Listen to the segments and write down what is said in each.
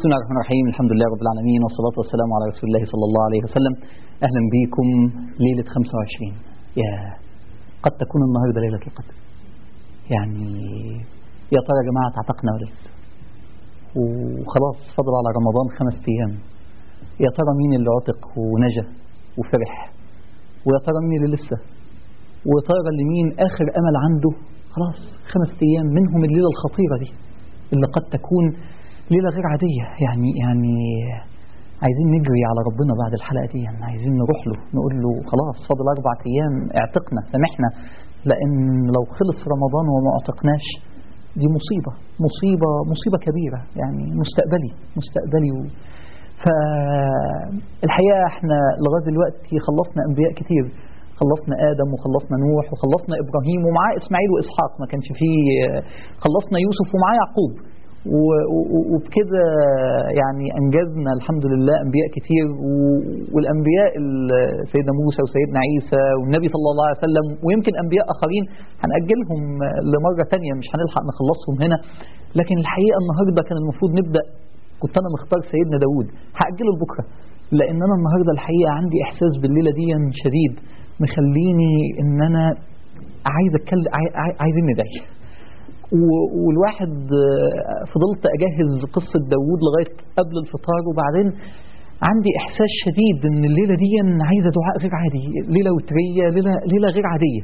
بسم الله الرحمن الرحيم الحمد لله رب العالمين والصلاة والسلام على رسول الله صلى الله عليه وسلم أهلا بكم ليلة 25 يا قد تكون النهاردة ليلة القدر يعني يا ترى يا جماعة تعتقنا ولا لسه وخلاص فضل على رمضان خمس أيام يا ترى مين اللي عتق ونجا وفرح ويا ترى مين اللي لسه ويا ترى اللي مين آخر أمل عنده خلاص خمس أيام منهم الليلة الخطيرة دي اللي قد تكون ليلة غير عادية يعني يعني عايزين نجري على ربنا بعد الحلقة دي يعني عايزين نروح له نقول له خلاص فاضل أربع أيام اعتقنا سامحنا لأن لو خلص رمضان وما اعتقناش دي مصيبة مصيبة مصيبة كبيرة يعني مستقبلي مستقبلي و... فالحقيقة احنا لغاية دلوقتي خلصنا أنبياء كتير خلصنا آدم وخلصنا نوح وخلصنا إبراهيم ومعاه إسماعيل وإسحاق ما كانش فيه خلصنا يوسف ومعاه يعقوب وبكده يعني أنجزنا الحمد لله أنبياء كتير والأنبياء سيدنا موسى وسيدنا عيسى والنبي صلى الله عليه وسلم ويمكن أنبياء آخرين هنأجلهم لمرة تانية مش هنلحق نخلصهم هنا لكن الحقيقة النهاردة كان المفروض نبدأ كنت أنا مختار سيدنا داود هأجله لبكرة لأن أنا النهاردة الحقيقة عندي إحساس بالليلة دي شديد مخليني إن أنا عايز أتكلم عايزين ندعي والواحد فضلت أجهز قصة داوود لغاية قبل الفطار وبعدين عندي إحساس شديد إن الليلة دي عايزة دعاء غير عادي ليلة وترية ليلة, ليلة غير عادية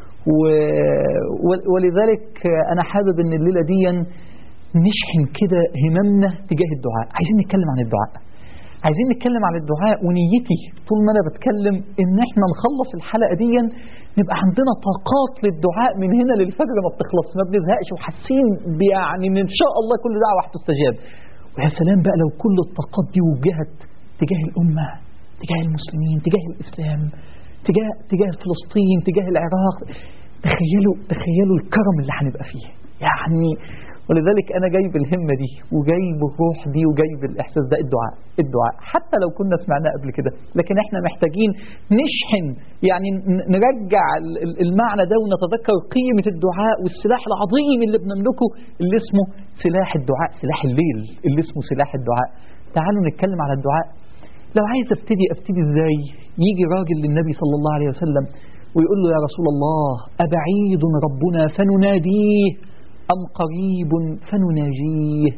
ولذلك أنا حابب إن الليلة دي نشحن كده هممنا تجاه الدعاء عايزين نتكلم عن الدعاء عايزين نتكلم عن الدعاء ونيتي طول ما أنا بتكلم إن إحنا نخلص الحلقة دي نبقى عندنا طاقات للدعاء من هنا للفجر ما بتخلص ما بنزهقش وحاسين يعني ان ان شاء الله كل دعوه هتستجاب ويا سلام بقى لو كل الطاقات دي وجهت تجاه الامه تجاه المسلمين تجاه الاسلام تجاه تجاه فلسطين تجاه العراق تخيلوا تخيلوا الكرم اللي هنبقى فيه يعني ولذلك أنا جايب الهمة دي وجايب الروح دي وجايب الإحساس ده الدعاء الدعاء حتى لو كنا سمعناه قبل كده لكن احنا محتاجين نشحن يعني نرجع المعنى ده ونتذكر قيمة الدعاء والسلاح العظيم اللي بنملكه اللي اسمه سلاح الدعاء سلاح الليل اللي اسمه سلاح الدعاء تعالوا نتكلم على الدعاء لو عايز ابتدي ابتدي ازاي يجي راجل للنبي صلى الله عليه وسلم ويقول له يا رسول الله أبعيد ربنا فنناديه أم قريب فنناجيه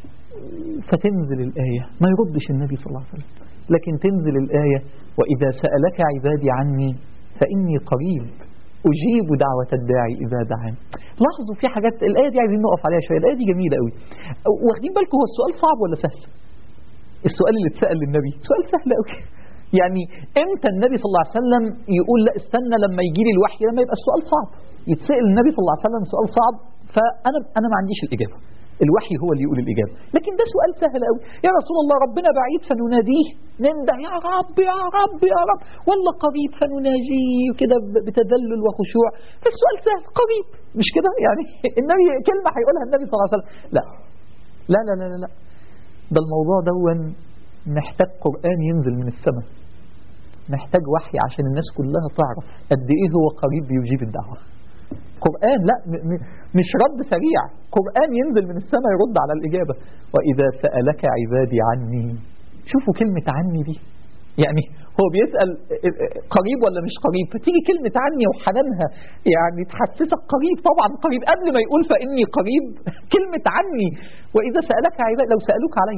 فتنزل الآية ما يردش النبي صلى الله عليه وسلم لكن تنزل الآية وإذا سألك عبادي عني فإني قريب أجيب دعوة الداعي إذا دعان لاحظوا في حاجات الآية دي عايزين نقف عليها شوية الآية دي جميلة قوي واخدين بالكم هو السؤال صعب ولا سهل السؤال اللي اتسأل للنبي سؤال سهل قوي يعني امتى النبي صلى الله عليه وسلم يقول لا استنى لما يجي لي الوحي لما يبقى السؤال صعب يتسأل النبي صلى الله عليه وسلم سؤال صعب فأنا أنا ما عنديش الإجابة الوحي هو اللي يقول الإجابة لكن ده سؤال سهل قوي يا رسول الله ربنا بعيد فنناديه نندى يا رب يا رب يا رب ولا قريب فنناجيه كده بتذلل وخشوع فالسؤال سهل قريب مش كده يعني النبي كلمة هيقولها النبي صلى الله عليه وسلم لا لا لا لا لا, لا. ده الموضوع دون محتاج قرآن ينزل من السماء محتاج وحي عشان الناس كلها تعرف قد ايه هو قريب بيجيب الدعوه قرآن لا مش رد سريع قرآن ينزل من السماء يرد على الإجابة وإذا سألك عبادي عني شوفوا كلمة عني دي يعني هو بيسأل قريب ولا مش قريب فتيجي كلمة عني وحنانها يعني تحسسك قريب طبعا قريب قبل ما يقول فإني قريب كلمة عني وإذا سألك عبادي لو سألوك علي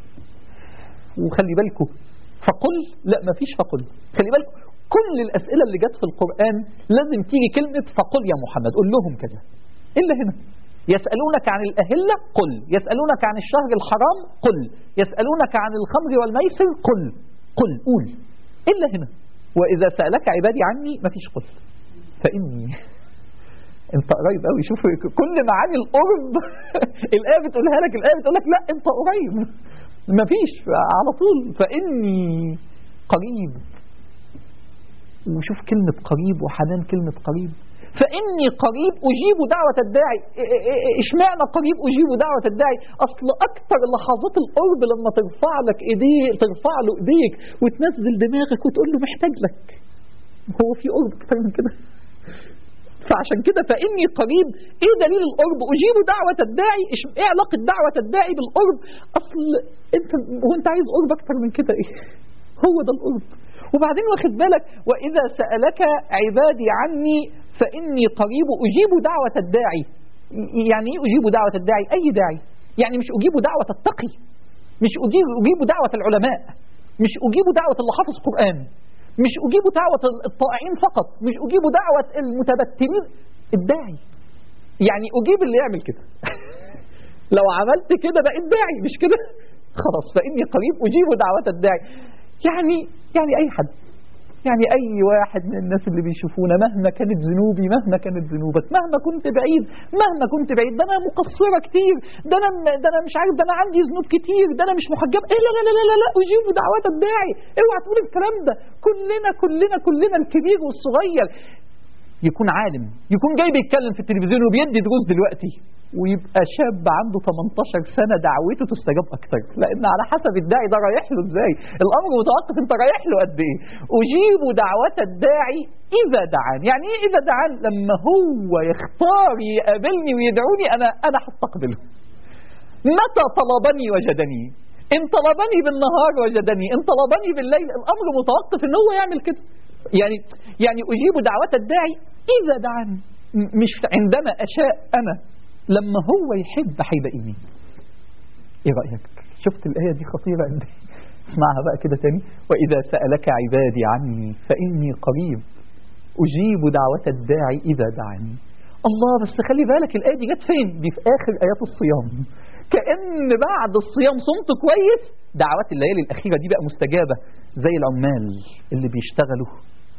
وخلي بالكم فقل لا ما فيش فقل خلي بالكم كل الأسئلة اللي جت في القرآن لازم تيجي كلمة فقل يا محمد قل لهم كذا إلا هنا يسألونك عن الأهلة قل يسألونك عن الشهر الحرام قل يسألونك عن الخمر والميسر قل قل قول إلا هنا وإذا سألك عبادي عني ما فيش قل فإني انت قريب قوي شوف كل معاني القرب الآية بتقولها لك الآية بتقول لك لا انت قريب ما فيش على طول فإني قريب وشوف كلمة قريب وحنان كلمة قريب فإني قريب أجيب دعوة الداعي اشمعنى قريب أجيب دعوة الداعي أصل أكثر لحظات القرب لما ترفع لك إيديه ترفع له إيديك وتنزل دماغك وتقول له محتاج لك هو في قرب أكثر من كده فعشان كده فاني قريب ايه دليل القرب اجيب دعوه الداعي إيش- ايه علاقه دعوه الداعي بالقرب اصل انت هو انت عايز قرب اكتر من كده ايه هو ده القرب وبعدين واخد بالك واذا سالك عبادي عني فاني قريب اجيب دعوه الداعي يعني ايه اجيب دعوه الداعي اي داعي يعني مش اجيب دعوه التقي مش اجيب اجيب دعوه العلماء مش اجيب دعوه اللي حافظ قران مش اجيب دعوه الطائعين فقط مش اجيب دعوه المتبتلين الداعي يعني اجيب اللي يعمل كده لو عملت كده بقيت داعي مش كده خلاص فاني قريب اجيب دعوه الداعي يعني يعني اي حد يعني اي واحد من الناس اللي بيشوفونا مهما كانت ذنوبي مهما كانت ذنوبك مهما كنت بعيد مهما كنت بعيد ده انا مقصره كتير ده انا ده انا مش عارف ده انا عندي ذنوب كتير ده انا مش محجب ايه لا لا لا لا لا, لا اجيب دعوات الداعي اوعى تقول الكلام ده كلنا كلنا كلنا الكبير والصغير يكون عالم يكون جاي بيتكلم في التلفزيون وبيدي دروس دلوقتي ويبقى شاب عنده 18 سنة دعوته تستجاب أكتر لأن على حسب الداعي ده رايح له إزاي الأمر متوقف أنت رايح له قد إيه أجيب دعوة الداعي إذا دعان يعني إيه إذا دعان لما هو يختار يقابلني ويدعوني أنا أنا هستقبله متى طلبني وجدني إن طلبني بالنهار وجدني إن طلبني بالليل الأمر متوقف إن هو يعمل كده يعني يعني أجيب دعوة الداعي إذا دعاني م- مش عندما أشاء أنا لما هو يحب هيلاقيني إيه رأيك شفت الآية دي خطيرة قد إيه اسمعها بقى كده تاني وإذا سألك عبادي عني فإني قريب أجيب دعوة الداعي إذا دعاني الله بس خلي بالك الآية دي جت فين دي في آخر آيات الصيام كأن بعد الصيام صمت كويس دعوات الليالي الأخيرة دي بقى مستجابة زي العمال اللي بيشتغلوا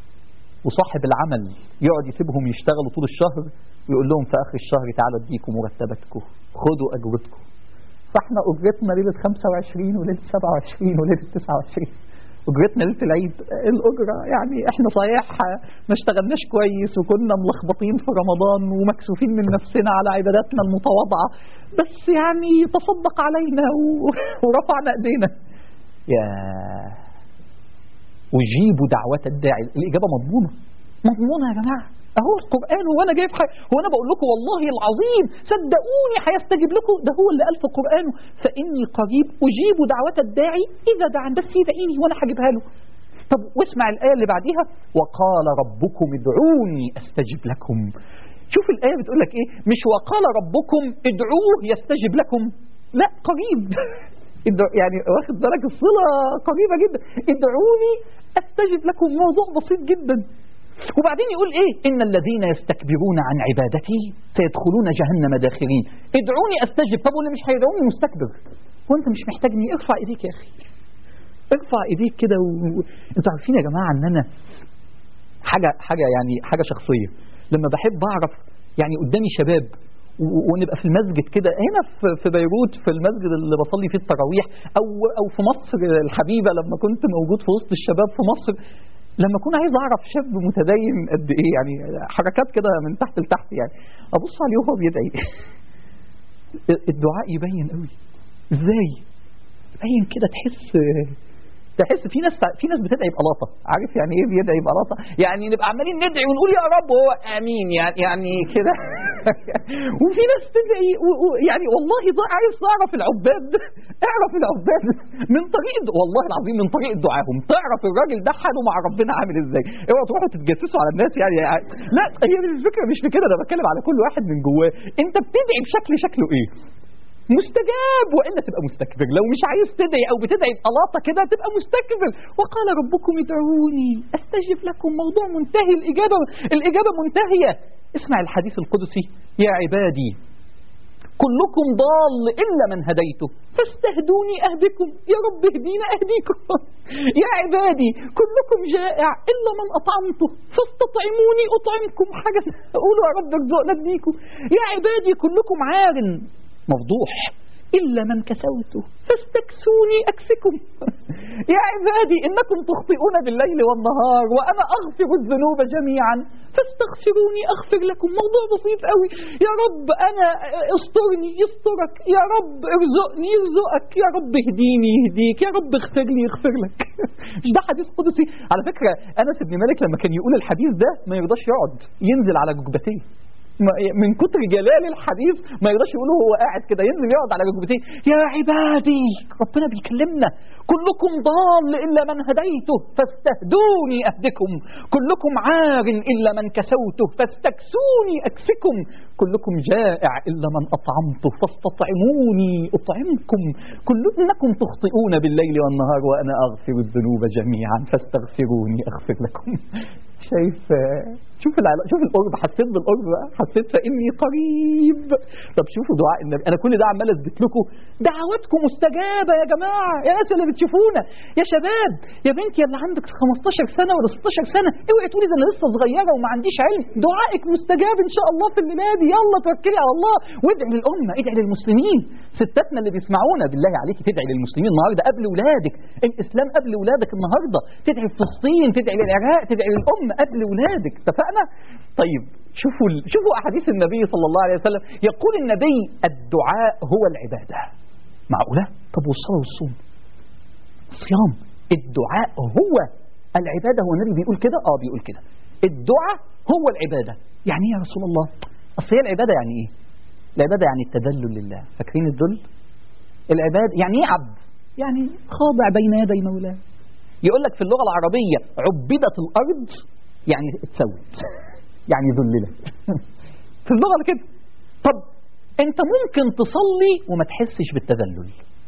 وصاحب العمل يقعد يسيبهم يشتغلوا طول الشهر ويقول لهم في آخر الشهر تعالوا اديكم مرتباتكم خدوا أجرتكم فاحنا أجرتنا ليلة 25 وليلة 27 وليلة 29 أجرتنا ليلة العيد الأجرة يعني احنا صحيح ما اشتغلناش كويس وكنا ملخبطين في رمضان ومكسوفين من نفسنا على عباداتنا المتواضعة بس يعني تصدق علينا و- ورفعنا ايدينا يا أجيب دعوة الداعي الإجابة مضمونة مضمونة يا جماعة أهو القرآن هو أنا جايب حاجة هو أنا بقول لكم والله العظيم صدقوني هيستجيب لكم ده هو اللي قال في قرآنه فإني قريب أجيب دعوة الداعي إذا دعان بس يدعيني وأنا هجيبها له طب واسمع الآية اللي بعديها وقال ربكم ادعوني أستجب لكم شوف الآية بتقول لك إيه مش وقال ربكم ادعوه يستجب لكم لا قريب ادع- يعني واخد بالك الصلة قريبة جدا ادعوني استجب لكم موضوع بسيط جدا وبعدين يقول ايه ان الذين يستكبرون عن عبادتي سيدخلون جهنم داخرين ادعوني استجب طب واللي مش هيدعوني مستكبر هو انت مش محتاجني ارفع ايديك يا اخي ارفع ايديك كده و... و- انتوا عارفين يا جماعه ان انا حاجه حاجه يعني حاجه شخصيه لما بحب اعرف يعني قدامي شباب و- ونبقى في المسجد كده هنا في في بيروت في المسجد اللي بصلي فيه التراويح او او في مصر الحبيبه لما كنت موجود في وسط الشباب في مصر لما اكون عايز اعرف شاب متدين قد ايه يعني حركات كده من تحت لتحت يعني ابص عليه وهو بيدعي الدعاء يبين قوي ازاي يبين كده تحس تحس في ناس في ناس بتدعي بقلاطه عارف يعني ايه بيدعي بقلاطه يعني نبقى عمالين ندعي ونقول يا رب وهو امين يعني يعني كده وفي ناس تدعي و- و- يعني والله ده عايز تعرف العباد اعرف العباد من طريق والله العظيم من طريق دعائهم تعرف الراجل ده حاله مع ربنا عامل ازاي اوعوا تروحوا تتجسسوا على الناس يعني, يعني لا هي مش الفكره مش في كده انا بتكلم على كل واحد من جواه انت بتدعي بشكل شكله ايه مستجاب والا تبقى مستكبر لو مش عايز تدعي او بتدعي بقلاطه كده تبقى مستكبر وقال ربكم ادعوني استجب لكم موضوع منتهي الاجابه الاجابه منتهيه اسمع الحديث القدسي يا عبادي كلكم ضال الا من هديته فاستهدوني اهدكم يا رب اهدينا اهديكم يا عبادي كلكم جائع الا من اطعمته فاستطعموني اطعمكم حاجه قولوا يا رب ارزقنا اديكم يا عبادي كلكم عار مفضوح إلا من كسوته فاستكسوني أكسكم يا عبادي إنكم تخطئون بالليل والنهار وأنا أغفر الذنوب جميعا فاستغفروني أغفر لكم موضوع بسيط قوي يا رب أنا استرني يسترك يا رب ارزقني يرزقك يا رب اهديني يهديك يا رب اغفر لي يغفر لك مش ده حديث قدسي على فكرة أنس بن مالك لما كان يقول الحديث ده ما يرضاش يقعد ينزل على ركبتيه من كتر جلال الحديث ما يقدرش يقوله هو قاعد كده ينزل يقعد على ركبتيه يا عبادي ربنا بيكلمنا كلكم ضال إلا من هديته فاستهدوني أهدكم كلكم عار إلا من كسوته فاستكسوني أكسكم كلكم جائع إلا من أطعمته فاستطعموني أطعمكم كلكم تخطئون بالليل والنهار وأنا أغفر الذنوب جميعا فاستغفروني أغفر لكم شايف شوف العلاقة شوف القرب حسيت بالقرب بقى حسيت فاني قريب طب شوفوا دعاء النبي انا كل ده عمال اثبت لكم دعواتكم مستجابه يا جماعه يا ناس اللي بتشوفونا يا شباب يا بنتي اللي عندك 15 سنه ولا 16 سنه اوعي تقولي ده انا لسه صغيره وما عنديش علم دعائك مستجاب ان شاء الله في الليله دي يلا توكلي على الله وادعي للامه ادعي للمسلمين ستاتنا اللي بيسمعونا بالله عليكي تدعي للمسلمين النهارده قبل ولادك الاسلام قبل ولادك النهارده تدعي لفلسطين تدعي للعراق تدعي للامه قبل ولادك اتفقنا طيب شوفوا شوفوا احاديث النبي صلى الله عليه وسلم يقول النبي الدعاء هو العباده معقوله طب والصلاه والصوم الصيام الدعاء هو العباده هو النبي بيقول كده اه بيقول كده الدعاء هو العباده يعني ايه يا رسول الله اصل هي العباده يعني ايه العباده يعني التذلل لله فاكرين الذل العباده يعني ايه عبد يعني خاضع بين يدي مولاه يقول لك في اللغه العربيه عبدت الارض يعني اتسوت يعني ذللت في اللغه كده طب انت ممكن تصلي وما تحسش بالتذلل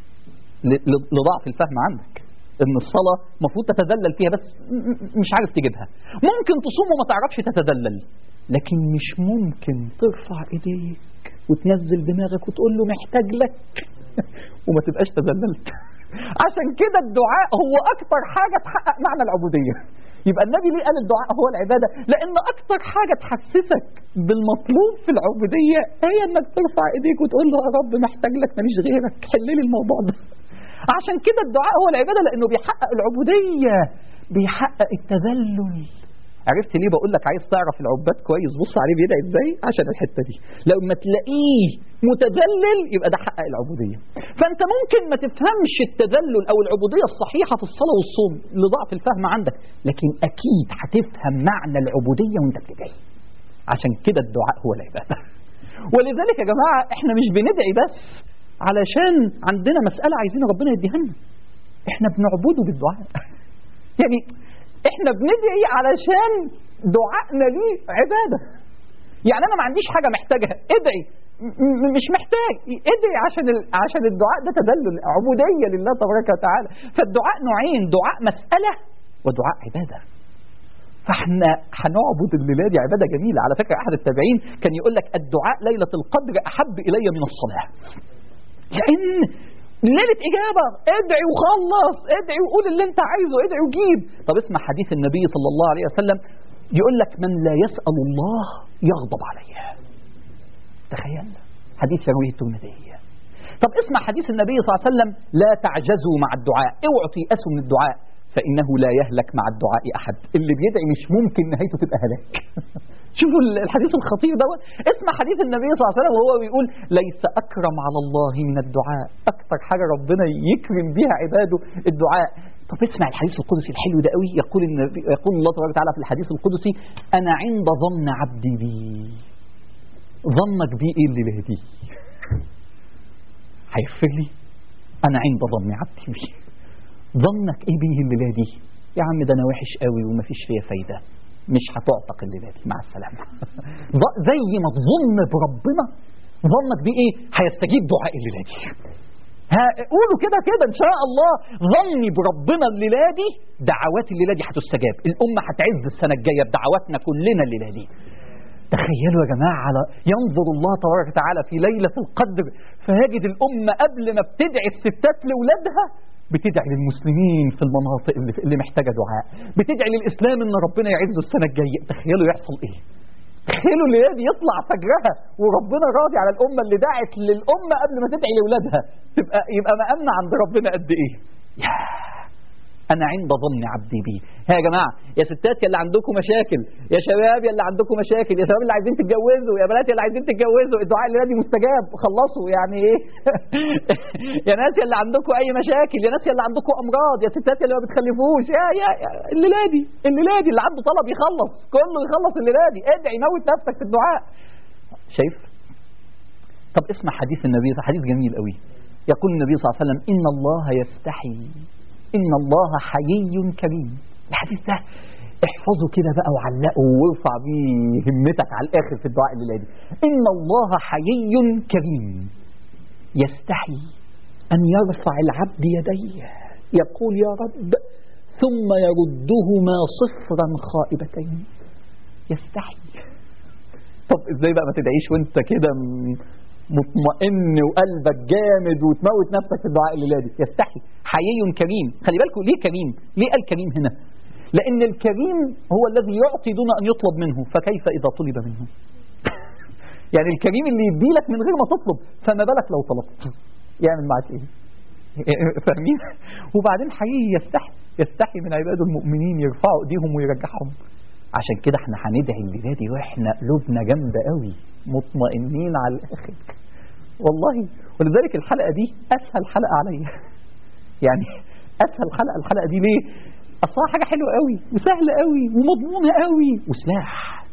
لضعف الفهم عندك ان الصلاه المفروض تتذلل فيها بس مش عارف تجيبها ممكن تصوم وما تعرفش تتذلل لكن مش ممكن ترفع ايديك وتنزل دماغك وتقول له محتاج لك وما تبقاش تذللت عشان كده الدعاء هو اكتر حاجه تحقق معنى العبوديه يبقى النبي ليه قال الدعاء هو العبادة لأن أكتر حاجة تحسسك بالمطلوب في العبودية هي أنك ترفع إيديك وتقول له يا رب محتاج لك ماليش غيرك حل لي الموضوع ده عشان كده الدعاء هو العبادة لأنه بيحقق العبودية بيحقق التذلل عرفت ليه بقول لك عايز تعرف العباد كويس بص عليه بيدعي ازاي عشان الحته دي لما تلاقيه متذلل يبقى ده حقق العبوديه فانت ممكن ما تفهمش التذلل او العبوديه الصحيحه في الصلاه والصوم لضعف الفهم عندك لكن اكيد هتفهم معنى العبوديه وانت بتدعي عشان كده الدعاء هو العباده ولذلك يا جماعه احنا مش بندعي بس علشان عندنا مساله عايزين ربنا يديها لنا احنا بنعبده بالدعاء يعني احنا بندعي علشان دعائنا ليه عبادة يعني انا ما عنديش حاجة محتاجها ادعي مش محتاج ادعي عشان عشان الدعاء ده تدلل عبودية لله تبارك وتعالى فالدعاء نوعين دعاء مسألة ودعاء عبادة فاحنا هنعبد الليلة دي عبادة جميلة على فكرة أحد التابعين كان يقول لك الدعاء ليلة القدر أحب إلي من الصلاة لأن ليلة إجابة ادعي وخلص ادعي وقول اللي انت عايزه ادعي وجيب طب اسمع حديث النبي صلى الله عليه وسلم يقول لك من لا يسأل الله يغضب عليه تخيل حديث يرويه الترمذي طب اسمع حديث النبي صلى الله عليه وسلم لا تعجزوا مع الدعاء اوعوا تيأسوا من الدعاء فإنه لا يهلك مع الدعاء أحد اللي بيدعي مش ممكن نهايته تبقى هلاك شوفوا الحديث الخطير دوت اسمع حديث النبي صلى الله عليه وسلم وهو بيقول ليس أكرم على الله من الدعاء أكثر حاجة ربنا يكرم بيها عباده الدعاء طب اسمع الحديث القدسي الحلو ده قوي يقول النبي يقول الله تبارك وتعالى في الحديث القدسي أنا عند ظن عبدي بي ظنك بي إيه اللي بهدي هيغفر لي أنا عند ظن عبدي بي ظنك ايه بيه الليله دي يا عم ده انا وحش قوي ومفيش فيا فايده مش هتعتق الليله دي مع السلامه زي ما تظن بربنا ظنك بيه ايه هيستجيب دعاء الليله دي ها قولوا كده كده ان شاء الله ظني بربنا الليله دي دعوات الليله دي هتستجاب الامه هتعز السنه الجايه بدعواتنا كلنا الليله دي تخيلوا يا جماعة على ينظر الله تبارك وتعالى في ليلة القدر فيجد الأمة قبل ما بتدعي الستات لأولادها بتدعي للمسلمين في المناطق اللي, اللي محتاجة دعاء بتدعي للإسلام إن ربنا يعزه السنة الجاية تخيلوا يحصل إيه تخيلوا الليله دي يطلع فجرها وربنا راضي على الامه اللي دعت للامه قبل ما تدعي لاولادها تبقى يبقى مقامنا عند ربنا قد ايه ياه انا عند ظن عبدي بي ها يا جماعه يا ستات يا اللي عندكم مشاكل يا شباب يا اللي عندكم مشاكل يا شباب اللي عايزين تتجوزوا يا بنات يا اللي عايزين تتجوزوا الدعاء اللي دي مستجاب خلصوا يعني ايه يا ناس يا اللي عندكم اي مشاكل يا ناس يا اللي عندكم امراض يا ستات يا اللي ما بتخلفوش يا يا, يا الليله دي الليله دي اللي عنده طلب يخلص كله يخلص الليله دي ادعي موت نفسك في الدعاء شايف طب اسمع حديث النبي حديث جميل قوي يقول النبي صلى الله عليه وسلم ان الله يستحي إن الله حيي كريم الحديث ده احفظه كده بقى وعلقه وارفع بيه همتك على الآخر في الدعاء الليلة دي إن الله حيي كريم يستحي أن يرفع العبد يديه يقول يا رب ثم يردهما صفرا خائبتين يستحي طب ازاي بقى ما تدعيش وانت كده مطمئن وقلبك جامد وتموت نفسك في الدعاء الليله دي يستحي حيي كريم خلي بالكم ليه كريم ليه قال كريم هنا لان الكريم هو الذي يعطي دون ان يطلب منه فكيف اذا طلب منه يعني الكريم اللي يديلك من غير ما تطلب فما بالك لو طلبت يعمل معك ايه فاهمين وبعدين حقيقي يستحي يستحي من عباد المؤمنين يرفعوا ايديهم ويرجعهم عشان كده احنا هندعي الليله دي واحنا قلوبنا جامده قوي مطمئنين على الاخر والله ولذلك الحلقه دي اسهل حلقه عليا يعني اسهل حلقه الحلقه دي ليه اصلا حاجه حلوه قوي وسهله قوي ومضمونه قوي وسلاح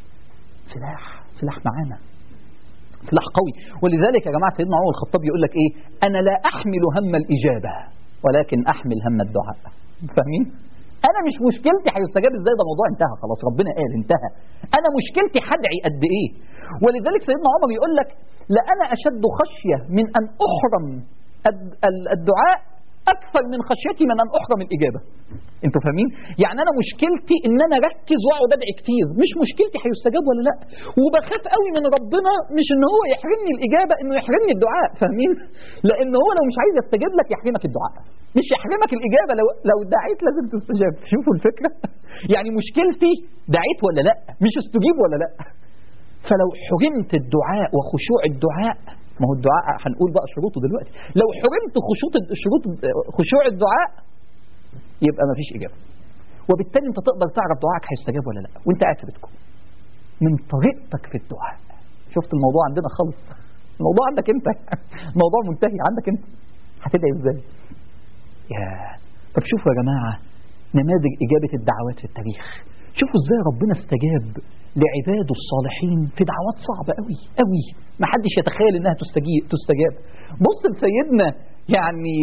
سلاح سلاح معانا سلاح قوي ولذلك يا جماعه سيدنا عمر الخطاب يقول لك ايه انا لا احمل هم الاجابه ولكن احمل هم الدعاء فاهمين انا مش مشكلتي هيستجاب ازاي ده الموضوع انتهى خلاص ربنا قال انتهى انا مشكلتي هدعي قد ايه ولذلك سيدنا عمر يقول لك لأنا أشد خشية من أن أحرم الدعاء أكثر من خشيتي من أن أحرم الإجابة انتوا فاهمين يعني أنا مشكلتي إن أنا أركز وأقعد أدعي كتير مش مشكلتي هيستجاب ولا لا وبخاف قوي من ربنا مش إن هو يحرمني الإجابة إنه يحرمني الدعاء فاهمين لأن هو لو مش عايز يستجيب لك يحرمك الدعاء مش يحرمك الإجابة لو لو دعيت لازم تستجاب شوفوا الفكرة يعني مشكلتي دعيت ولا لا مش استجيب ولا لا فلو حرمت الدعاء وخشوع الدعاء ما هو الدعاء هنقول بقى شروطه دلوقتي لو حرمت خشوع شروط خشوع الدعاء يبقى ما فيش إجابة وبالتالي انت تقدر تعرف دعائك هيستجاب ولا لا وانت قاعد في بيتكم من طريقتك في الدعاء شفت الموضوع عندنا خالص الموضوع عندك انت الموضوع منتهي عندك انت هتدعي ازاي يا طب شوفوا يا جماعة نماذج إجابة الدعوات في التاريخ شوفوا ازاي ربنا استجاب لعباده الصالحين في دعوات صعبة قوي قوي ما حدش يتخيل انها تستجيب تستجاب بص لسيدنا يعني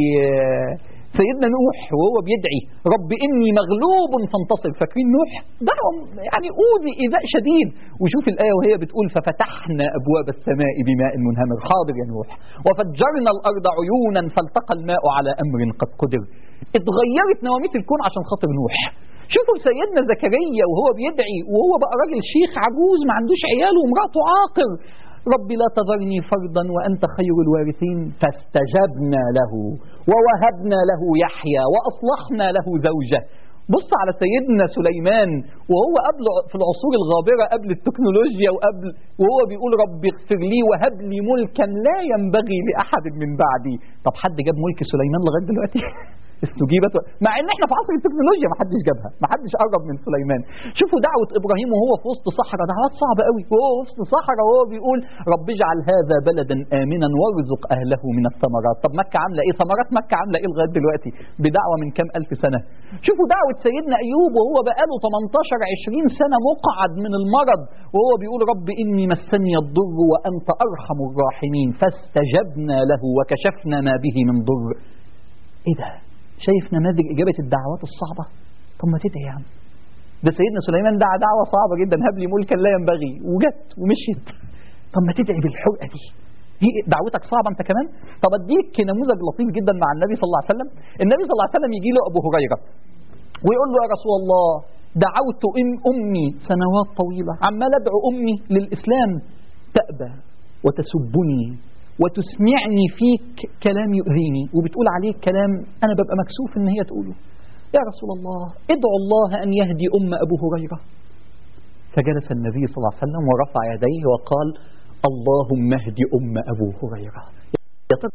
سيدنا نوح وهو بيدعي رب إني مغلوب فانتصر فاكرين نوح دعوة يعني أوذي إيذاء شديد وشوف الآية وهي بتقول ففتحنا أبواب السماء بماء منهمر حاضر يا نوح وفجرنا الأرض عيونا فالتقى الماء على أمر قد قدر اتغيرت نواميس الكون عشان خاطر نوح شوفوا سيدنا زكريا وهو بيدعي وهو بقى راجل شيخ عجوز ما عندوش عيال ومراته عاقر رب لا تذرني فردا وأنت خير الوارثين فاستجبنا له ووهبنا له يحيى وأصلحنا له زوجة بص على سيدنا سليمان وهو قبل في العصور الغابرة قبل التكنولوجيا وقبل وهو بيقول رب اغفر لي وهب لي ملكا لا ينبغي لأحد من بعدي طب حد جاب ملك سليمان لغاية دلوقتي استجيبت مع ان احنا في عصر التكنولوجيا ما حدش جابها ما حدش قرب من سليمان شوفوا دعوة ابراهيم وهو في وسط صحراء دعوات صعبة قوي وهو في وسط صحراء وهو بيقول رب اجعل هذا بلدا امنا وارزق اهله من الثمرات طب مكة عاملة ايه ثمرات مكة عاملة ايه لغاية دلوقتي بدعوة من كام الف سنة شوفوا دعوة سيدنا ايوب وهو بقاله 18 20 سنة مقعد من المرض وهو بيقول رب اني مسني الضر وانت ارحم الراحمين فاستجبنا له وكشفنا ما به من ضر ايه ده شايف نماذج إجابة الدعوات الصعبة طب ما تدعي يا عم ده سيدنا سليمان دعا دعوة صعبة جدا هب لي ملكا لا ينبغي وجت ومشيت طب ما تدعي بالحرقة دي دي دعوتك صعبة انت كمان طب اديك نموذج لطيف جدا مع النبي صلى الله عليه وسلم النبي صلى الله عليه وسلم يجي له ابو هريرة ويقول له يا رسول الله دعوت ام امي سنوات طويلة عمال ادعو امي للاسلام تأبى وتسبني وتسمعني فيك كلام يؤذيني وبتقول عليك كلام أنا ببقى مكسوف إن هي تقوله يا رسول الله ادعو الله أن يهدي أم أبو هريرة فجلس النبي صلى الله عليه وسلم ورفع يديه وقال اللهم اهد أم أبو هريرة يا ترى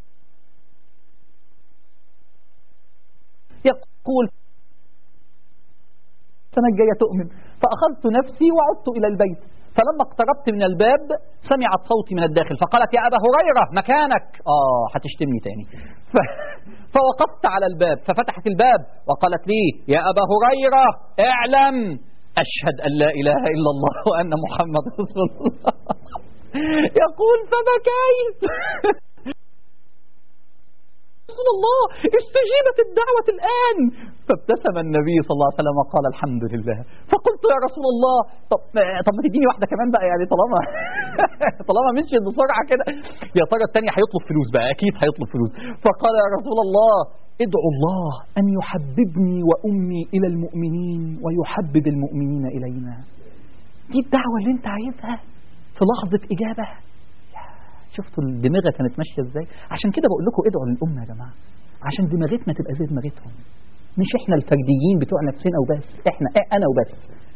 يقول السنة الجاية تؤمن فأخذت نفسي وعدت إلى البيت فلما اقتربت من الباب سمعت صوتي من الداخل فقالت يا أبا هريرة مكانك آه هتشتمني تاني ف... فوقفت على الباب ففتحت الباب وقالت لي يا أبا هريرة اعلم أشهد أن لا إله إلا الله وأن محمد رسول الله يقول فبكيت رسول الله استجيبت الدعوة الآن فابتسم النبي صلى الله عليه وسلم وقال الحمد لله فقلت يا رسول الله طب, طب ما تديني واحدة كمان بقى يعني طالما طالما مشيت بسرعة كده يا ترى الثاني هيطلب فلوس بقى أكيد هيطلب فلوس فقال يا رسول الله ادعو الله أن يحببني وأمي إلى المؤمنين ويحبب المؤمنين إلينا دي الدعوة اللي انت عايزها في لحظة إجابة شفتوا الدماغة كانت ماشية ازاي عشان كده بقول لكم ادعوا للأمة يا جماعة عشان دماغتنا تبقى زي دماغتهم مش احنا الفرديين بتوع نفسنا وبس احنا اه انا وبس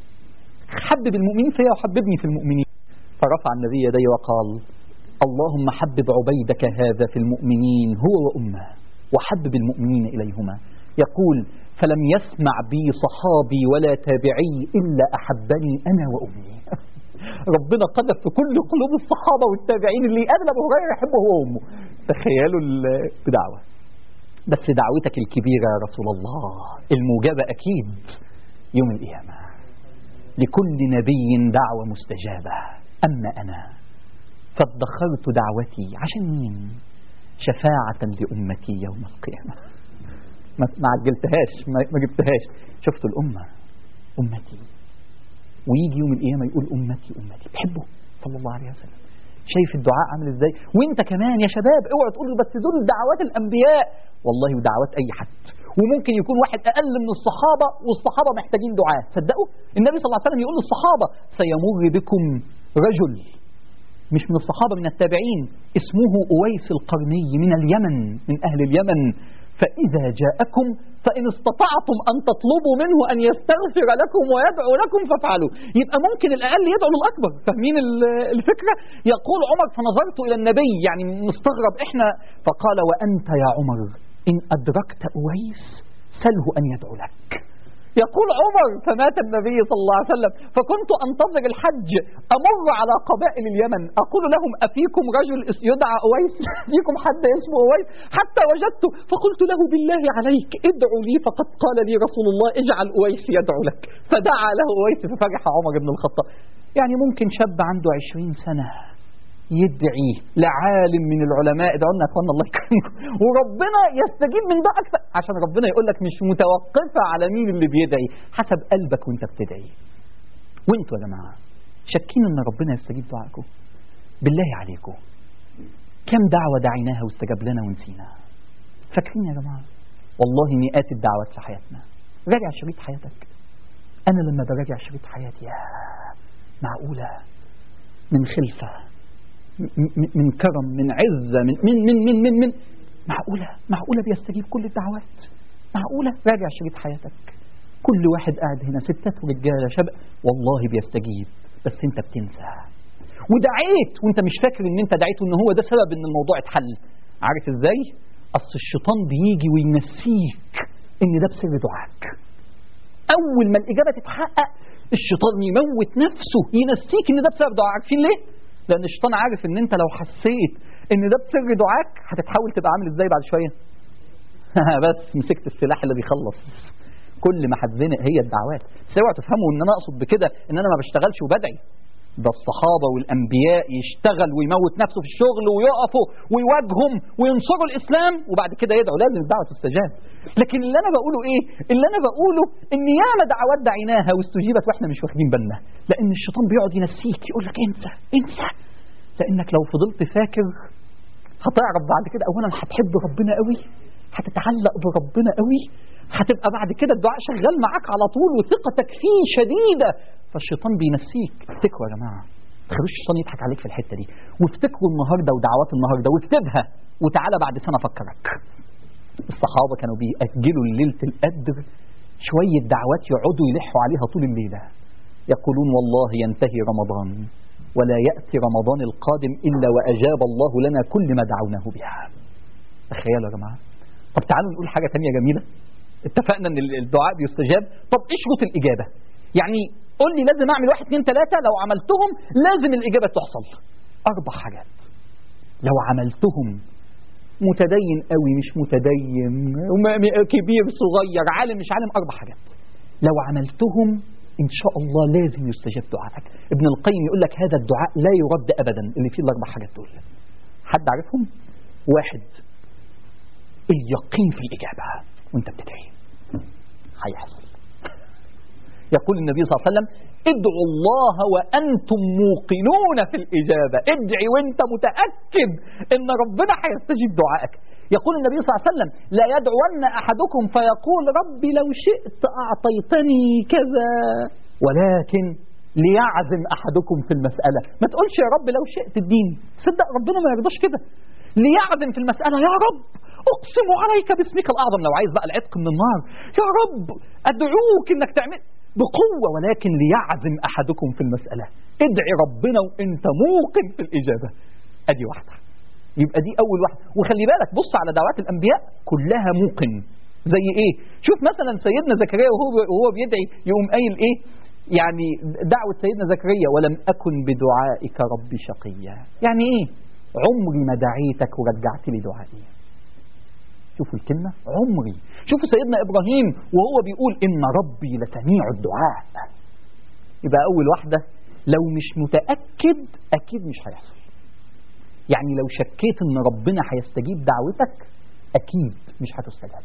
حبب المؤمنين فيا وحببني في المؤمنين فرفع النبي يديه وقال اللهم حبب عبيدك هذا في المؤمنين هو وأمه وحبب المؤمنين إليهما يقول فلم يسمع بي صحابي ولا تابعي إلا أحبني أنا وأمي ربنا قذف في كل قلوب الصحابة والتابعين اللي يقابل أبو هريرة يحبه هو وأمه تخيلوا الدعوة بس دعوتك الكبيرة يا رسول الله الموجبة أكيد يوم القيامة لكل نبي دعوة مستجابة أما أنا فادخرت دعوتي عشان مين شفاعة لأمتي يوم القيامة ما عجلتهاش ما جبتهاش شفتوا الأمة أمتي ويجي يوم القيامة يقول أمتي أمتي تحبه صلى الله عليه وسلم شايف الدعاء عامل ازاي وانت كمان يا شباب اوعوا تقولوا بس دول دعوات الانبياء والله ودعوات اي حد وممكن يكون واحد اقل من الصحابه والصحابه محتاجين دعاء صدقوا النبي صلى الله عليه وسلم يقول للصحابه سيمر بكم رجل مش من الصحابه من التابعين اسمه اويس القرني من اليمن من اهل اليمن فإذا جاءكم فإن استطعتم أن تطلبوا منه أن يستغفر لكم ويدعو لكم فافعلوا يبقى ممكن الأقل يدعو للأكبر فاهمين الفكرة يقول عمر فنظرت إلى النبي يعني مستغرب إحنا فقال وأنت يا عمر إن أدركت أويس سله أن يدعو لك يقول عمر فمات النبي صلى الله عليه وسلم فكنت أنتظر الحج أمر على قبائل اليمن أقول لهم أفيكم رجل يدعى أويس فيكم حد اسمه أويس حتى وجدته فقلت له بالله عليك ادعو لي فقد قال لي رسول الله اجعل أويس يدعو لك فدعا له أويس ففرح عمر بن الخطاب يعني ممكن شاب عنده عشرين سنة يدعي لعالم من العلماء ادعوا لنا اخوانا الله يكرمكم وربنا يستجيب من ده اكثر عشان ربنا يقول لك مش متوقفه على مين اللي بيدعي حسب قلبك وانت بتدعي وانتوا يا جماعه شاكين ان ربنا يستجيب دعائكم بالله عليكم كم دعوه دعيناها واستجاب لنا ونسينا فاكرين يا جماعه والله مئات الدعوات في حياتنا راجع شريط حياتك انا لما براجع شريط حياتي يا معقوله من خلفه من كرم من عزة من من من من من, من معقولة معقولة بيستجيب كل الدعوات معقولة راجع شريط حياتك كل واحد قاعد هنا ستات ورجالة شباب والله بيستجيب بس انت بتنسى ودعيت وانت مش فاكر ان انت دعيت وان هو ده سبب ان الموضوع اتحل عارف ازاي اصل الشيطان بيجي وينسيك ان ده بسر دعاك اول ما الاجابه تتحقق الشيطان يموت نفسه ينسيك ان ده بسبب دعاك عارفين ليه لان الشيطان عارف ان انت لو حسيت ان ده بسر دعاك هتتحول تبقى عامل ازاي بعد شويه بس مسكت السلاح اللي بيخلص كل ما هتزنق هي الدعوات بس اوعوا تفهموا ان انا اقصد بكده ان انا ما بشتغلش وبدعي ده الصحابة والأنبياء يشتغل ويموت نفسه في الشغل ويقفوا ويواجههم وينصروا الإسلام وبعد كده يدعوا لازم الدعوة تستجاب لكن اللي أنا بقوله إيه اللي أنا بقوله إن ياما دعوات دعيناها واستجيبت وإحنا مش واخدين بالنا لأن الشيطان بيقعد ينسيك يقول لك انسى انسى لأنك لو فضلت فاكر هتعرف بعد كده أولا هتحب ربنا قوي هتتعلق بربنا قوي هتبقى بعد كده الدعاء شغال معاك على طول وثقتك فيه شديدة فالشيطان بينسيك افتكروا يا جماعة تخلوش الشيطان يضحك عليك في الحتة دي وافتكروا النهاردة ودعوات النهاردة واكتبها وتعالى بعد سنة أفكرك الصحابة كانوا بيأجلوا ليلة القدر شوية دعوات يقعدوا يلحوا عليها طول الليلة يقولون والله ينتهي رمضان ولا يأتي رمضان القادم إلا وأجاب الله لنا كل ما دعوناه بها تخيلوا يا جماعة طب تعالوا نقول حاجة تانية جميلة اتفقنا ان الدعاء بيستجاب طب ايه شروط الإجابة يعني قول لي لازم اعمل واحد اتنين تلاتة لو عملتهم لازم الإجابة تحصل أربع حاجات لو عملتهم متدين قوي مش متدين كبير صغير عالم مش عالم أربع حاجات لو عملتهم إن شاء الله لازم يستجاب دعائك ابن القيم يقول لك هذا الدعاء لا يرد أبدا اللي فيه الأربع حاجات دول حد عارفهم واحد اليقين في الإجابة وانت بتدعي هيحصل يقول النبي صلى الله عليه وسلم ادعوا الله وأنتم موقنون في الإجابة ادعي وانت متأكد ان ربنا هيستجيب دعائك يقول النبي صلى الله عليه وسلم لا يدعون أحدكم فيقول ربي لو شئت أعطيتني كذا ولكن ليعزم أحدكم في المسألة ما تقولش يا رب لو شئت الدين صدق ربنا ما يرضاش كده ليعزم في المسألة يا رب أقسم عليك باسمك الأعظم لو عايز بقى العتق من النار يا رب أدعوك إنك تعمل بقوة ولكن ليعزم أحدكم في المسألة ادعي ربنا وانت موقن في الإجابة أدي واحدة يبقى دي أول واحدة وخلي بالك بص على دعوات الأنبياء كلها موقن زي إيه شوف مثلا سيدنا زكريا وهو وهو بيدعي يقوم قايل إيه يعني دعوة سيدنا زكريا ولم أكن بدعائك ربي شقيا يعني إيه عمري ما دعيتك ورجعت لي دعائي شوفوا الكلمة عمري شوفوا سيدنا إبراهيم وهو بيقول إن ربي لسميع الدعاء يبقى أول واحدة لو مش متأكد أكيد مش هيحصل يعني لو شكيت إن ربنا هيستجيب دعوتك أكيد مش هتستجاب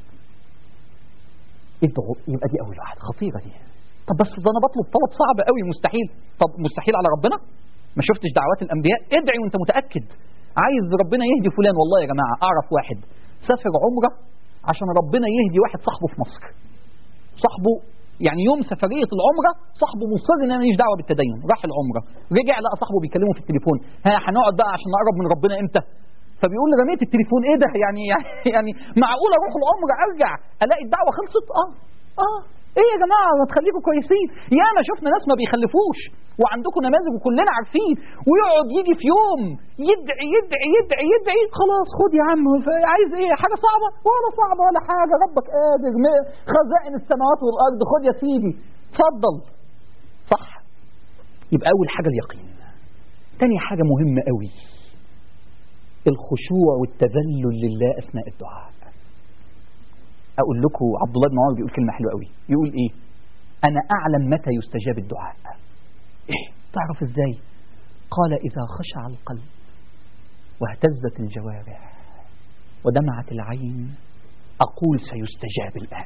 ادعوا يبقى دي أول واحدة خطيرة دي طب بس ده أنا بطلب طلب صعب قوي مستحيل طب مستحيل على ربنا ما شفتش دعوات الأنبياء ادعي وانت متأكد عايز ربنا يهدي فلان والله يا جماعة أعرف واحد سافر عمرة عشان ربنا يهدي واحد صاحبه في مصر صاحبه يعني يوم سفرية العمرة صاحبه مصر ان انا ماليش دعوة بالتدين راح العمرة رجع لقى صاحبه بيكلمه في التليفون ها هنقعد بقى عشان نقرب من ربنا امتى فبيقول لي رميت التليفون ايه ده يعني يعني معقول اروح العمرة ارجع الاقي الدعوة خلصت اه اه ايه يا جماعة ما تخليكم كويسين يا ما شفنا ناس ما بيخلفوش وعندكم نماذج وكلنا عارفين ويقعد يجي في يوم يدعي يدعي يدعي يدعي خلاص خد يا عم عايز ايه حاجة صعبة ولا صعبة ولا حاجة ربك قادر خزائن السماوات والارض خد يا سيدي اتفضل صح يبقى اول حاجة اليقين تاني حاجة مهمة قوي الخشوع والتذلل لله اثناء الدعاء اقول لكم عبد الله بن عمر بيقول كلمه حلوه قوي يقول ايه انا اعلم متى يستجاب الدعاء ايه تعرف ازاي قال اذا خشع القلب واهتزت الجوارح ودمعت العين اقول سيستجاب الان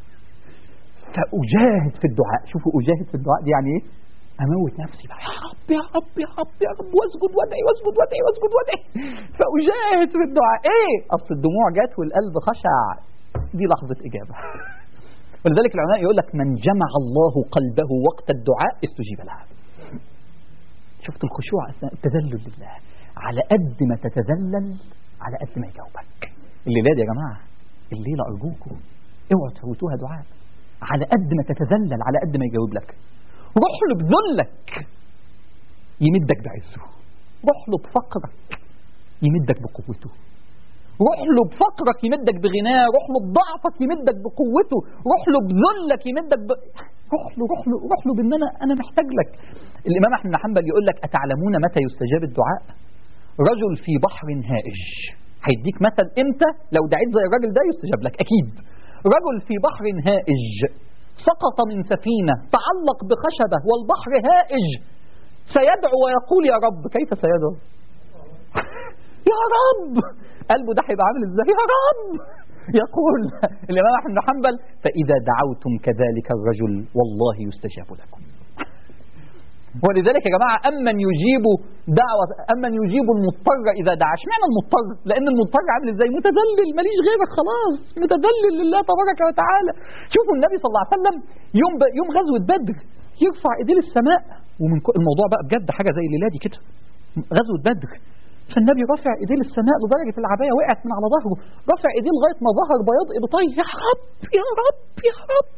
فاجاهد في الدعاء شوفوا اجاهد في الدعاء دي يعني ايه اموت نفسي بقى يا رب يا رب يا رب يا رب واسجد وادعي واسجد وادعي واسجد وادعي فاجاهد في الدعاء ايه اصل الدموع جت والقلب خشع دي لحظة إجابة ولذلك العلماء يقول لك من جمع الله قلبه وقت الدعاء استجيب له شفت الخشوع أثناء التذلل لله على قد ما تتذلل على قد ما يجاوبك الليلة دي يا جماعة الليلة أرجوكم اوعوا تفوتوها دعاء على قد ما تتذلل على قد ما يجاوب لك روح له بذلك يمدك بعزه روح له بفقرك يمدك بقوته روح له بفقرك يمدك بغناه روح له بضعفك يمدك بقوته روح له بذلك يمدك ب... روح له روح له روح له بان انا انا محتاج لك الامام احمد بن حنبل يقول لك اتعلمون متى يستجاب الدعاء رجل في بحر هائج هيديك مثل امتى لو دعيت زي الراجل ده يستجاب لك اكيد رجل في بحر هائج سقط من سفينه تعلق بخشبه والبحر هائج سيدعو ويقول يا رب كيف سيدعو يا رب قلبه ده هيبقى عامل ازاي يا رب يقول الامام احمد بن حنبل فاذا دعوتم كذلك الرجل والله يستجاب لكم ولذلك يا جماعه امن يجيب دعوه امن يجيب المضطر اذا دعا اشمعنى المضطر لان المضطر عامل ازاي متذلل ماليش غيرك خلاص متذلل لله تبارك وتعالى شوفوا النبي صلى الله عليه وسلم يوم ب... يوم غزوه بدر يرفع ايديه للسماء ومن الموضوع بقى بجد حاجه زي الليله دي كده غزوه بدر فالنبي رافع ايديه للسماء لدرجه العبايه وقعت من على ظهره رافع ايديه لغايه ما ظهر بياض ابطيه يا رب يا رب يا رب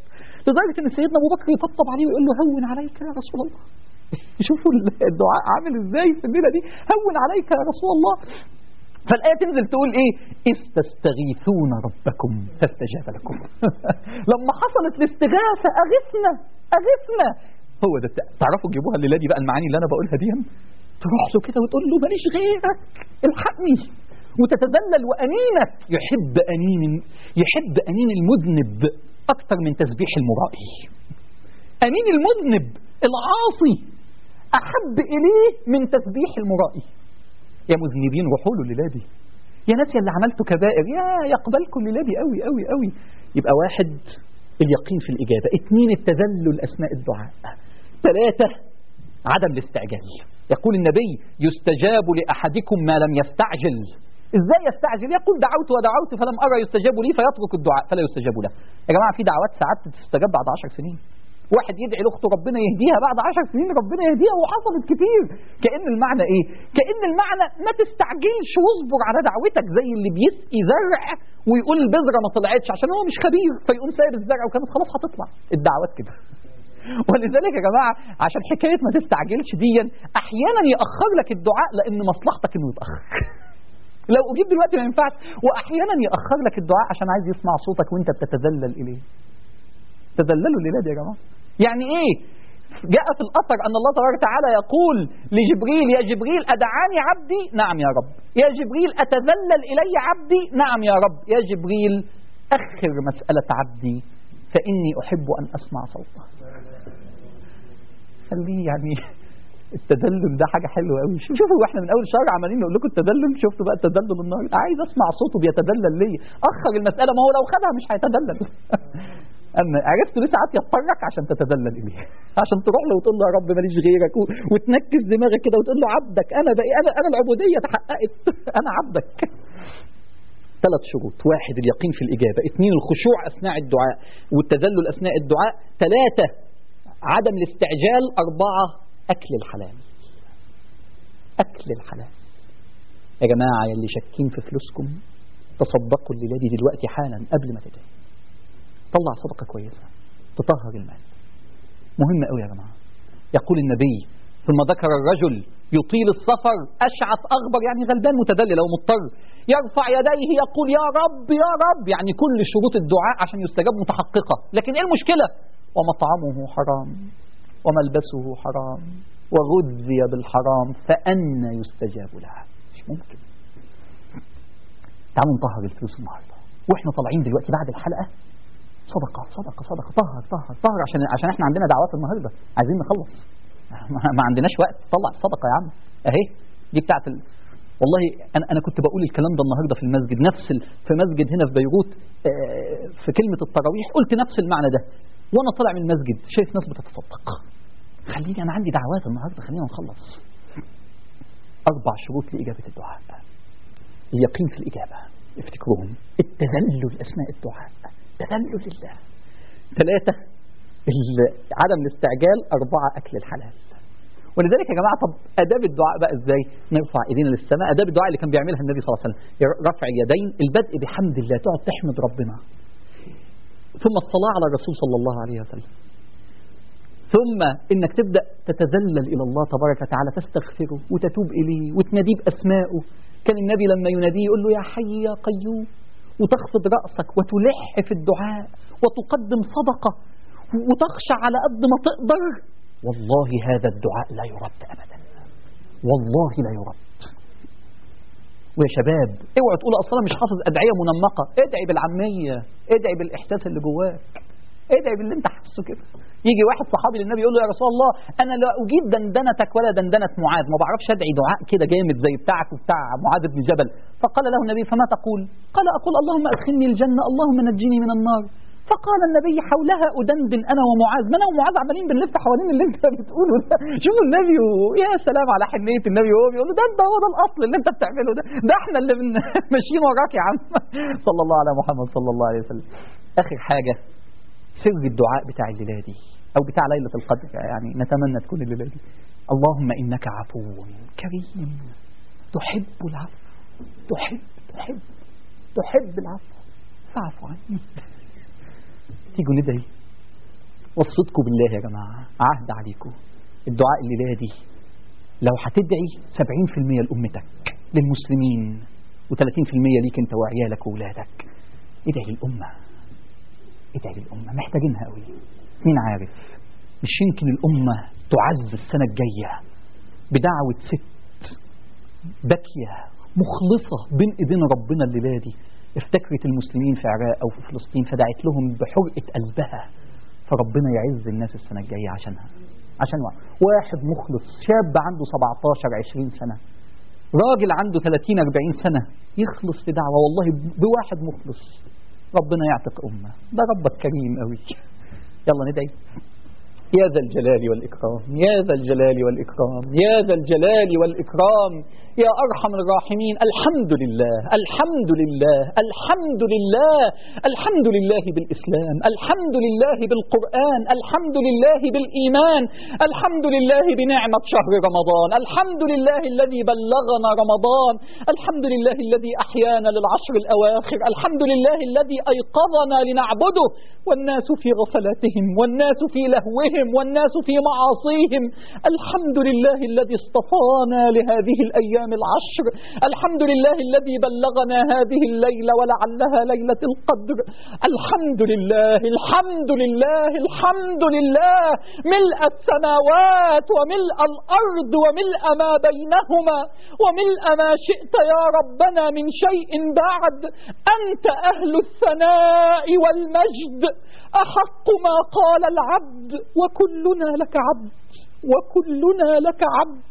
لدرجة ان سيدنا ابو بكر يطبطب عليه ويقول له هون عليك يا رسول الله شوفوا الدعاء عامل ازاي في الليلة دي هون عليك يا رسول الله فالآية تنزل تقول إيه إذ تستغيثون ربكم فاستجاب لكم لما حصلت الاستغاثة أغثنا أغثنا هو ده تعرفوا تجيبوها الليلة دي بقى المعاني اللي أنا بقولها دي تروح له كده وتقول له ماليش غيرك الحقني وتتدلل وأنينك يحب أنين يحب أنين المذنب أكثر من تسبيح المرائي أنين المذنب العاصي أحب إليه من تسبيح المرائي يا مذنبين روحوا له الليله دي يا ناس اللي عملتوا كبائر يا يقبلكم الليله دي قوي قوي قوي يبقى واحد اليقين في الإجابة اثنين التذلل أثناء الدعاء ثلاثة عدم الاستعجال يقول النبي يستجاب لأحدكم ما لم يستعجل ازاي يستعجل يقول دعوت ودعوت فلم أرى يستجاب لي فيترك الدعاء فلا يستجاب له يا جماعة في دعوات ساعات تستجاب بعد عشر سنين واحد يدعي لاخته ربنا يهديها بعد عشر سنين ربنا يهديها وحصلت كتير كأن المعنى ايه كأن المعنى ما تستعجلش واصبر على دعوتك زي اللي بيسقي زرع ويقول البذرة ما طلعتش عشان هو مش خبير فيقوم سايب الزرع وكانت خلاص هتطلع الدعوات كده ولذلك يا جماعة عشان حكاية ما تستعجلش دي احيانا يأخر لك الدعاء لان مصلحتك انه يتأخر لو اجيب دلوقتي ما ينفعش واحيانا يأخر لك الدعاء عشان عايز يسمع صوتك وانت بتتذلل اليه تذللوا لله يا جماعه يعني ايه جاء في الأثر أن الله تبارك وتعالى يقول لجبريل يا جبريل أدعاني عبدي نعم يا رب يا جبريل أتذلل إلي عبدي نعم يا رب يا جبريل أخر مسألة عبدي فإني أحب أن أسمع صوته خليه يعني التدلل ده حاجة حلوة قوي شوفوا احنا من أول شهر عمالين نقول لكم التدلل شفتوا بقى التدلل النهارده عايز أسمع صوته بيتدلل ليه أخر المسألة ما هو لو خدها مش هيتدلل أما عرفت ليه ساعات يضطرك عشان تتذلل إليه عشان تروح له وتقول له يا رب ماليش غيرك و... وتنكس دماغك كده وتقول له عبدك أنا بقى أنا أنا العبودية اتحققت أنا عبدك ثلاث شروط واحد اليقين في الإجابة اثنين الخشوع أثناء الدعاء والتذلل أثناء الدعاء ثلاثة عدم الاستعجال أربعة أكل الحلال أكل الحلال يا جماعة يلي شاكين في فلوسكم تصدقوا الليلة دي دلوقتي حالا قبل ما تدعي طلع صدقة كويسة تطهر المال مهم قوي يا جماعة يقول النبي ثم ذكر الرجل يطيل السفر أشعث أغبر يعني غلبان متدلل أو مضطر يرفع يديه يقول يا رب يا رب يعني كل شروط الدعاء عشان يستجاب متحققة لكن إيه المشكلة ومطعمه حرام وملبسه حرام وغذي بالحرام فأنا يستجاب له مش ممكن تعالوا نطهر الفلوس النهارده واحنا طالعين دلوقتي بعد الحلقه صدقة صدقة صدقة طهر طهر طهر عشان عشان احنا عندنا دعوات النهارده عايزين نخلص ما عندناش وقت طلع صدقة يا عم اهي دي بتاعت ال... والله انا انا كنت بقول الكلام ده النهارده في المسجد نفس ال... في مسجد هنا في بيروت في كلمة التراويح قلت نفس المعنى ده وانا طالع من المسجد شايف ناس بتتصدق خليني انا عندي دعوات النهارده خلينا نخلص اربع شروط لاجابة الدعاء اليقين في الاجابة افتكروهم التذلل اثناء الدعاء تذلل لله ثلاثة عدم الاستعجال أربعة أكل الحلال ولذلك يا جماعة طب أداب الدعاء بقى إزاي نرفع إيدينا للسماء أداب الدعاء اللي كان بيعملها النبي صلى الله عليه وسلم رفع اليدين البدء بحمد الله تقعد تحمد ربنا ثم الصلاة على الرسول صلى الله عليه وسلم ثم انك تبدا تتذلل الى الله تبارك وتعالى تستغفره وتتوب اليه وتناديه باسمائه كان النبي لما يناديه يقول له يا حي يا قيوم وتخفض رأسك وتلح في الدعاء وتقدم صدقة وتخشى على قد ما تقدر والله هذا الدعاء لا يرد أبدا والله لا يرد ويا شباب اوعوا تقولوا اصلا مش حافظ ادعيه منمقه ادعي بالعاميه ادعي بالاحساس اللي جواك ادعي باللي انت حاسه كده يجي واحد صحابي للنبي يقول له يا رسول الله انا لا اجيب دندنتك ولا دندنه معاذ ما بعرفش ادعي دعاء كده جامد زي بتاعك وبتاع معاذ بن جبل فقال له النبي فما تقول قال اقول اللهم ادخلني الجنه اللهم نجني من النار فقال النبي حولها أدندن أنا ومعاذ ما أنا ومعاذ عمالين بنلف حوالين اللي أنت بتقوله ده شوفوا النبي يا سلام على حنية النبي وهو بيقول له ده أنت هو ده الأصل اللي أنت بتعمله ده ده إحنا اللي ماشيين وراك يا عم صلى الله على محمد صلى الله عليه وسلم آخر حاجة سر الدعاء بتاع الليلة دي أو بتاع ليلة القدر يعني نتمنى تكون الليلة دي اللهم إنك عفو كريم تحب العفو تحب تحب تحب العفو فاعف عني تيجوا ندعي وصيتكم بالله يا جماعة عهد عليكم الدعاء الليلة دي لو هتدعي 70% لأمتك للمسلمين و30% ليك انت وعيالك وولادك ادعي للأمة ادعي للأمة محتاجينها قوي مين عارف مش يمكن الأمة تعز السنة الجاية بدعوة ست باكية مخلصة بين ايدين ربنا الليلة دي افتكرت المسلمين في العراق او في فلسطين فدعت لهم بحرقة قلبها فربنا يعز الناس السنة الجاية عشانها عشان واحد مخلص شاب عنده 17 20 سنة راجل عنده 30 40 سنة يخلص في دعوة والله بواحد مخلص ربنا يعتق أمة ده ربك كريم قوي يلا ندعي يا ذا الجلال والإكرام يا ذا الجلال والإكرام يا ذا الجلال والإكرام يا أرحم الراحمين الحمد لله الحمد لله الحمد لله الحمد لله بالإسلام الحمد لله بالقرآن الحمد لله بالإيمان الحمد لله بنعمة شهر رمضان الحمد لله الذي بلغنا رمضان الحمد لله الذي أحيانا للعشر الأواخر الحمد لله الذي أيقظنا لنعبده والناس في غفلتهم والناس في لهوهم والناس في معاصيهم الحمد لله الذي اصطفانا لهذه الأيام العشر الحمد لله الذي بلغنا هذه الليلة ولعلها ليلة القدر الحمد لله الحمد لله الحمد لله ملء السماوات وملء الأرض وملء ما بينهما وملء ما شئت يا ربنا من شيء بعد أنت أهل الثناء والمجد أحق ما قال العبد وكلنا لك عبد وكلنا لك عبد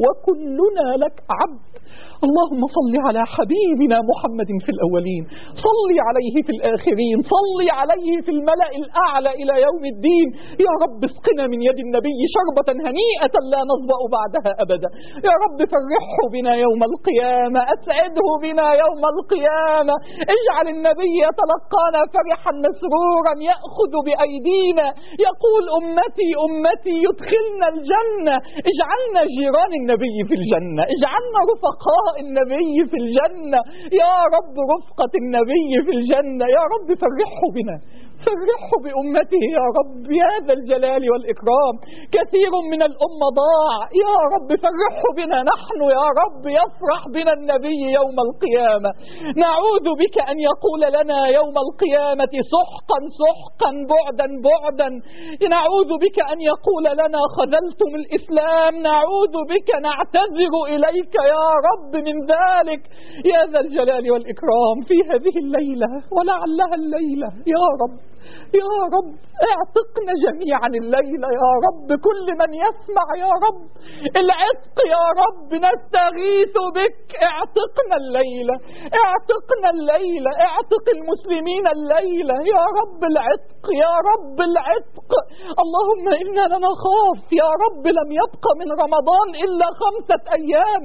وكلنا لك عبد اللهم صل على حبيبنا محمد في الأولين صل عليه في الآخرين صل عليه في الملأ الأعلى إلى يوم الدين يا رب اسقنا من يد النبي شربة هنيئة لا نظبأ بعدها أبدا يا رب فرحه بنا يوم القيامة أسعده بنا يوم القيامة اجعل النبي يتلقانا فرحا مسرورا يأخذ بأيدينا يقول أمتي أمتي يدخلنا الجنة اجعلنا جيران النبي في الجنة اجعلنا رفقاء النبي في الجنة يا رب رفقة النبي في الجنة يا رب فرحه بنا فرحه بأمته يا رب يا ذا الجلال والإكرام كثير من الأمة ضاع يا رب فرحه بنا نحن يا رب يفرح بنا النبي يوم القيامة نعوذ بك أن يقول لنا يوم القيامة سحقا سحقا بعدا بعدا نعوذ بك أن يقول لنا خذلتم الإسلام نعوذ بك نعتذر إليك يا رب من ذلك يا ذا الجلال والإكرام في هذه الليلة ولعلها الليلة يا رب يا رب اعتقنا جميعا الليلة يا رب كل من يسمع يا رب العتق يا رب نستغيث بك اعتقنا الليلة اعتقنا الليلة اعتق المسلمين الليلة يا رب العتق يا رب العتق اللهم إنا لنخاف يا رب لم يبق من رمضان إلا خمسة أيام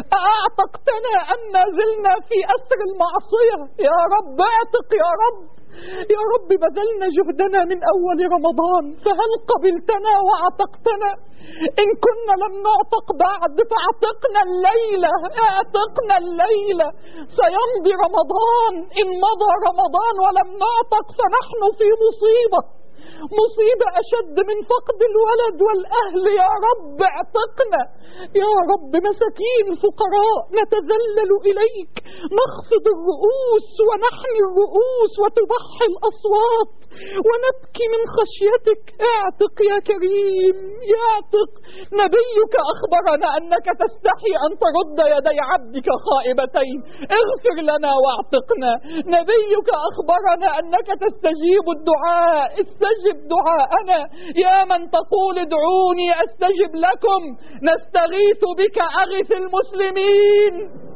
أعتقتنا أن ما زلنا في أسر المعصية يا رب اعتق يا رب يا رب بذلنا جهدنا من أول رمضان فهل قبلتنا وعتقتنا إن كنا لم نعتق بعد فاعتقنا الليلة اعتقنا الليلة سيمضي رمضان إن مضى رمضان ولم نعتق فنحن في مصيبة مصيبة أشد من فقد الولد والأهل يا رب اعتقنا يا رب مساكين فقراء نتذلل إليك نخفض الرؤوس ونحمي الرؤوس وتضحي الأصوات ونبكي من خشيتك اعتق يا كريم يعتق نبيك أخبرنا أنك تستحي أن ترد يدي عبدك خائبتين اغفر لنا واعتقنا نبيك أخبرنا أنك تستجيب الدعاء استجب دعاءنا يا من تقول ادعوني أستجب لكم نستغيث بك أغث المسلمين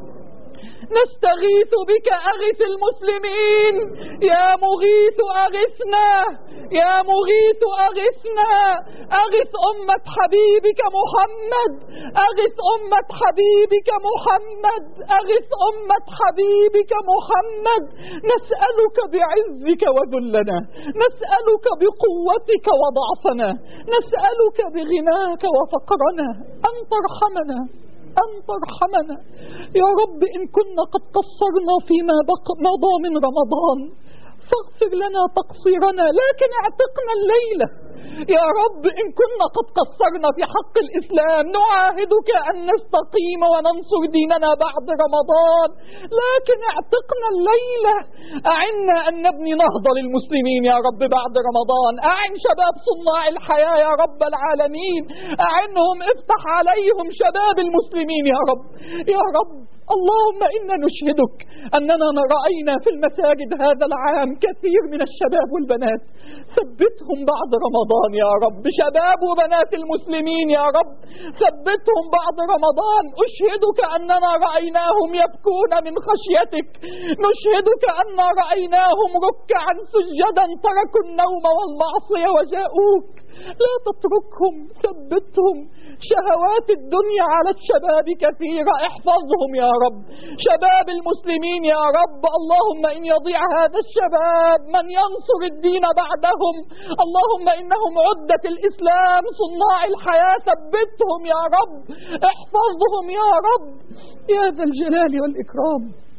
نستغيث بك أغث المسلمين يا مغيث أغثنا يا مغيث أغثنا أغث أمة حبيبك محمد أغث أمة حبيبك محمد أغث أمة حبيبك محمد نسألك بعزك وذلنا نسألك بقوتك وضعفنا نسألك بغناك وفقرنا أن ترحمنا أن ترحمنا يا رب إن كنا قد قصرنا فيما بق مضى من رمضان فاغفر لنا تقصيرنا لكن اعتقنا الليلة يا رب إن كنا قد قصرنا في حق الإسلام نعاهدك أن نستقيم وننصر ديننا بعد رمضان لكن اعتقنا الليلة أعنا أن نبني نهضة للمسلمين يا رب بعد رمضان أعن شباب صناع الحياة يا رب العالمين أعنهم افتح عليهم شباب المسلمين يا رب يا رب اللهم إنا نشهدك أننا رأينا في المساجد هذا العام كثير من الشباب والبنات ثبتهم بعد رمضان يا رب شباب وبنات المسلمين يا رب ثبتهم بعد رمضان أشهدك أننا رأيناهم يبكون من خشيتك نشهدك أن رأيناهم ركعا سجدا تركوا النوم والمعصية وجاءوك لا تتركهم ثبتهم شهوات الدنيا على الشباب كثيرة احفظهم يا رب شباب المسلمين يا رب اللهم إن يضيع هذا الشباب من ينصر الدين بعدهم اللهم إنهم عدة الإسلام صناع الحياة ثبتهم يا رب احفظهم يا رب يا ذا الجلال والإكرام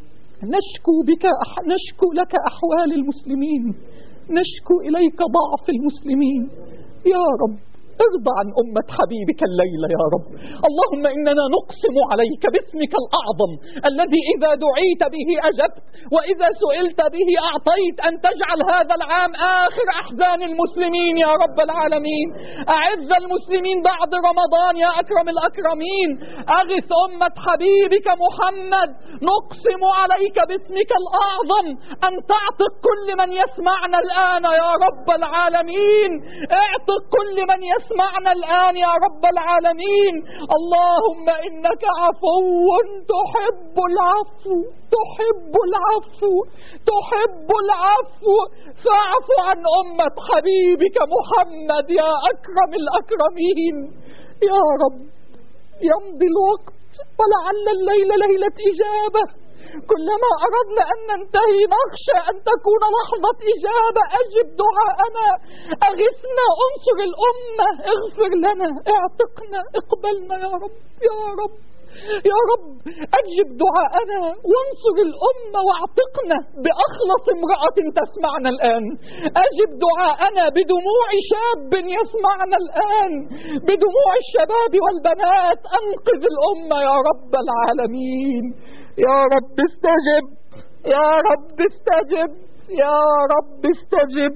نشكو بك نشكو لك أحوال المسلمين نشكو إليك ضعف المسلمين يا رب ارضى عن أمة حبيبك الليلة يا رب اللهم إننا نقسم عليك باسمك الأعظم الذي إذا دعيت به أجبت وإذا سئلت به أعطيت أن تجعل هذا العام آخر أحزان المسلمين يا رب العالمين أعز المسلمين بعد رمضان يا أكرم الأكرمين أغث أمة حبيبك محمد نقسم عليك باسمك الأعظم أن تعتق كل من يسمعنا الآن يا رب العالمين اعتق كل من يسمعنا اسمعنا الآن يا رب العالمين اللهم إنك عفو تحب العفو تحب العفو تحب العفو فاعف عن أمة حبيبك محمد يا أكرم الأكرمين يا رب يمضي الوقت ولعل الليل ليلة إجابة كلما أردنا أن ننتهي نخشى أن تكون لحظة إجابة أجب دعاءنا أغثنا انصر الأمة اغفر لنا اعتقنا اقبلنا يا رب يا رب يا رب أجب دعاءنا وانصر الأمة واعتقنا بأخلص امرأة تسمعنا الآن أجب دعاءنا بدموع شاب يسمعنا الآن بدموع الشباب والبنات أنقذ الأمة يا رب العالمين يا رب استجب يا رب استجب يا رب استجب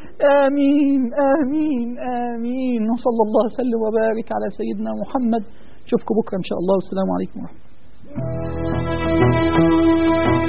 آمين آمين آمين وصلى الله وسلم وبارك على سيدنا محمد نشوفكم بكرة إن شاء الله والسلام عليكم ورحمة الله